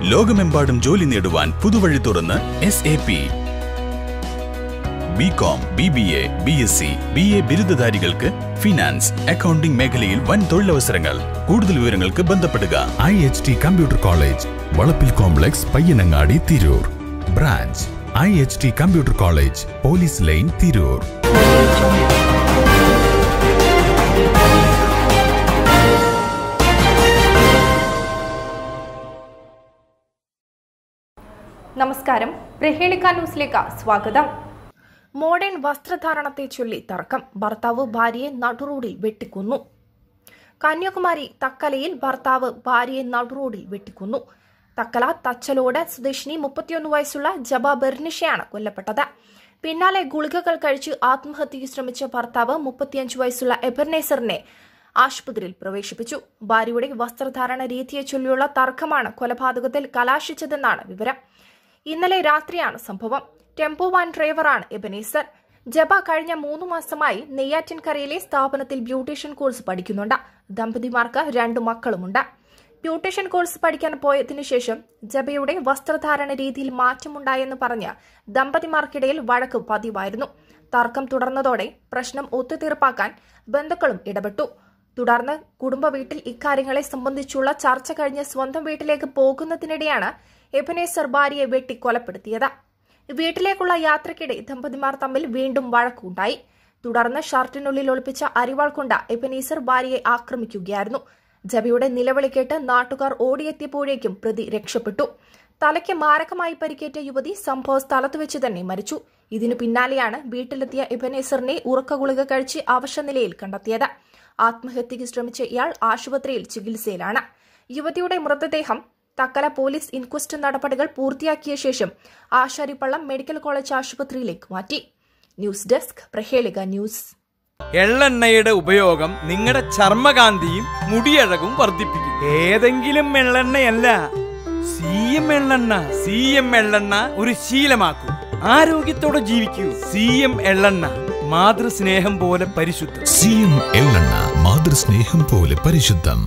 ലോകമെമ്പാടും ജോലി നേടുവാൻ പുതുവഴി തുറന്ന് S A P B com B B A B S C B A ബിരുദധാരികൾക്ക് ഫിനാൻസ് അക്കൗണ്ടിംഗ് മേഖലയിൽ വൻ തൊഴിലവസരങ്ങൾ കൂടുതൽ വിവരങ്ങൾക്ക് ബന്ധപ്പെടുക I H T computer college വളപ്പിൽ complex Payyanangadi Tirur branch I H T computer college police line Tirur നമസ്കാരം പ്രഹേളിക ന്യൂസിലേക്ക് സ്വാഗതം മോഡേൺ വസ്ത്രധാരണത്തെ ചൊല്ലി തർക്കം ഭർത്താവ് ഭാര്യയെ നടുറോഡിൽ വെട്ടിക്കൊന്നു കന്യാകുമാരി തക്കലയിൽ ഭർത്താവ് ഭാര്യയെ നടുറോഡിൽ വെട്ടിക്കൊന്നു തക്കല തച്ചലോട് സ്വദേശിനി മുപ്പത്തിയൊന്ന് വയസ്സുള്ള ജബ ബെർനിഷയാണ് കൊല്ലപ്പെട്ടത് പിന്നാലെ ഗുളികകൾ കഴിച്ച് ആത്മഹത്യയ്ക്ക് ശ്രമിച്ച ഭർത്താവ് മുപ്പത്തിയഞ്ച് വയസ്സുള്ള എബർനേസറിനെ ആശുപത്രിയിൽ പ്രവേശിപ്പിച്ചു ഭാര്യയുടെ വസ്ത്രധാരണ രീതിയെ ചൊല്ലിയുള്ള തർക്കമാണ് കൊലപാതകത്തിൽ കലാശിച്ചതെന്നാണ് വിവരം ഇന്നലെ രാത്രിയാണ് സംഭവം ടെമ്പോ വാൻ ഡ്രൈവറാണ് എബനീസർ ജബ കഴിഞ്ഞ മൂന്ന് മാസമായി നെയ്യാറ്റിൻകരയിലെ സ്ഥാപനത്തിൽ ബ്യൂട്ടീഷ്യൻ കോഴ്സ് പഠിക്കുന്നുണ്ട് ദമ്പതിമാർക്ക് രണ്ടു മക്കളുമുണ്ട് ബ്യൂട്ടീഷ്യൻ കോഴ്സ് പഠിക്കാൻ പോയതിനു ശേഷം ജബയുടെ വസ്ത്രധാരണ രീതിയിൽ മാറ്റമുണ്ടായെന്ന് പറഞ്ഞ് ദമ്പതിമാർക്കിടയിൽ വഴക്ക് പതിവായിരുന്നു തർക്കം തുടർന്നതോടെ പ്രശ്നം ഒത്തുതീർപ്പാക്കാൻ ബന്ധുക്കളും ഇടപെട്ടു തുടർന്ന് കുടുംബ വീട്ടിൽ ഇക്കാര്യങ്ങളെ സംബന്ധിച്ചുള്ള ചർച്ച കഴിഞ്ഞ് സ്വന്തം വീട്ടിലേക്ക് പോകുന്നതിനിടെയാണ് എബനേസർ ഭാര്യയെ വെട്ടി കൊലപ്പെടുത്തിയത് വീട്ടിലേക്കുള്ള യാത്രക്കിടെ ദമ്പതിമാർ തമ്മിൽ വീണ്ടും വഴക്കുണ്ടായി തുടർന്ന് ഷർട്ടിനുള്ളിൽ ഒളിപ്പിച്ച അരിവാൾ കൊണ്ട് എബനീസർ ഭാര്യയെ ആക്രമിക്കുകയായിരുന്നു ജബിയുടെ നിലവിളി കേട്ട് നാട്ടുകാർ ഓടിയെത്തിയപ്പോഴേക്കും പ്രതി രക്ഷപ്പെട്ടു തലയ്ക്ക് മാരകമായി പരിക്കേറ്റ യുവതി സംഭവ സ്ഥലത്ത് വെച്ച് തന്നെ മരിച്ചു ഇതിനു പിന്നാലെയാണ് വീട്ടിലെത്തിയ എബനേസറിനെ ഉറക്ക ഗുളിക കഴിച്ച് അവശനിലയിൽ കണ്ടെത്തിയത് ആത്മഹത്യയ്ക്ക് ശ്രമിച്ച ഇയാൾ ആശുപത്രിയിൽ ചികിത്സയിലാണ് യുവതിയുടെ മൃതദേഹം തക്കല പോലീസ് ഇൻക്വസ്റ്റ് നടപടികൾ പൂർത്തിയാക്കിയ ശേഷം ആശാരിപ്പള്ളം മെഡിക്കൽ കോളേജ് ആശുപത്രിയിലേക്ക് മാറ്റി ന്യൂസ് ഡെസ്ക് പ്രഹേളിക ന്യൂസ് എള്ളെണ്ണയുടെ ഉപയോഗം നിങ്ങളുടെ ചർമ്മകാന്തിയും മുടിയഴകും വർദ്ധിപ്പിക്കും ഏതെങ്കിലും എള്ളെണ്ണയല്ല സി എം എള്ളെണ്ണ സി എം എള്ളെണ്ണ ഒരു ശീലമാക്കൂ ആരോഗ്യത്തോടെ ജീവിക്കൂ സി എം എള്ളെണ്ണ മാതൃസ്നേഹം പോലെ പരിശുദ്ധം സി എം എള്ളെണ്ണ മാതൃസ്നേഹം പോലെ പരിശുദ്ധം